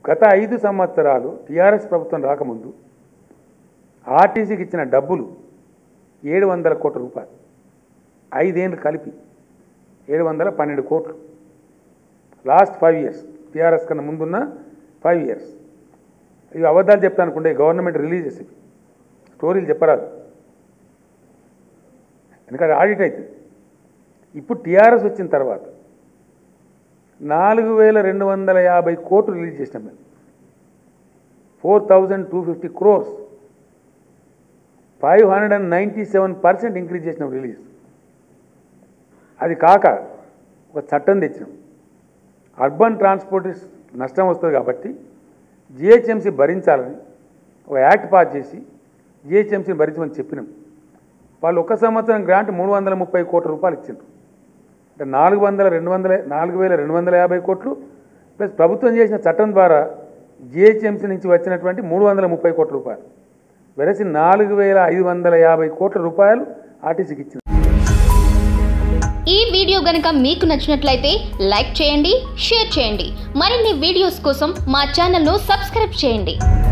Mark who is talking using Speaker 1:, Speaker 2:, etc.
Speaker 1: గత ఐదు సంవత్సరాలు టీఆర్ఎస్ ప్రభుత్వం రాకముందు ఆర్టీసీకి ఇచ్చిన డబ్బులు ఏడు వందల కోట్ల రూపాయలు ఐదేళ్ళు కలిపి ఏడు వందల పన్నెండు కోట్లు లాస్ట్ ఫైవ్ ఇయర్స్ టీఆర్ఎస్ కన్నా ముందున్న ఫైవ్ ఇయర్స్ ఇవి అబద్ధాలు చెప్తాను అనుకుంటే గవర్నమెంట్ రిలీజ్ చేసేవి స్టోరీలు చెప్పరాదు ఎందుకంటే ఆడిట్ అవుతుంది ఇప్పుడు టీఆర్ఎస్ వచ్చిన తర్వాత నాలుగు వేల రెండు వందల యాభై కోట్లు రిలీజ్ చేసినాం మేము four thousand two fifty crores five hundred and ninety seven percent increase చేసినాం రిలీజ్ అది కాక ఒక చట్టం తెచ్చినాం అర్బన్ ట్రాన్స్పోర్ట్ నష్టం వస్తుంది కాబట్టి జిహెచ్ఎంసీ భరించాలని ఒక యాక్ట్ పాస్ చేసి జిహెచ్ఎంసీని భరించమని చెప్పినాం వాళ్ళు ఒక సంవత్సరం గ్రాంట్ మూడు వందల ముప్పై కోట్ల రూపాయలు ఇచ్చిండ్రు అంటే నాలుగు వందల రెండు వందల నాలుగు వేల రెండు వందల యాభై కోట్లు ప్లస్ ప్రభుత్వం చేసిన చట్టం ద్వారా జిహెచ్ఎంసీ నుంచి వచ్చినటువంటి మూడు వందల ముప్పై కోట్ల రూపాయలు వెరసి నాలుగు వేల ఐదు వందల యాభై కోట్ల రూపాయలు ఆర్టీసీకి ఇచ్చింది
Speaker 2: ఈ వీడియో గనుక మీకు నచ్చినట్లయితే లైక్ చేయండి షేర్ చేయండి మరిన్ని వీడియోస్ కోసం మా ఛానల్ను సబ్స్క్రైబ్ చేయండి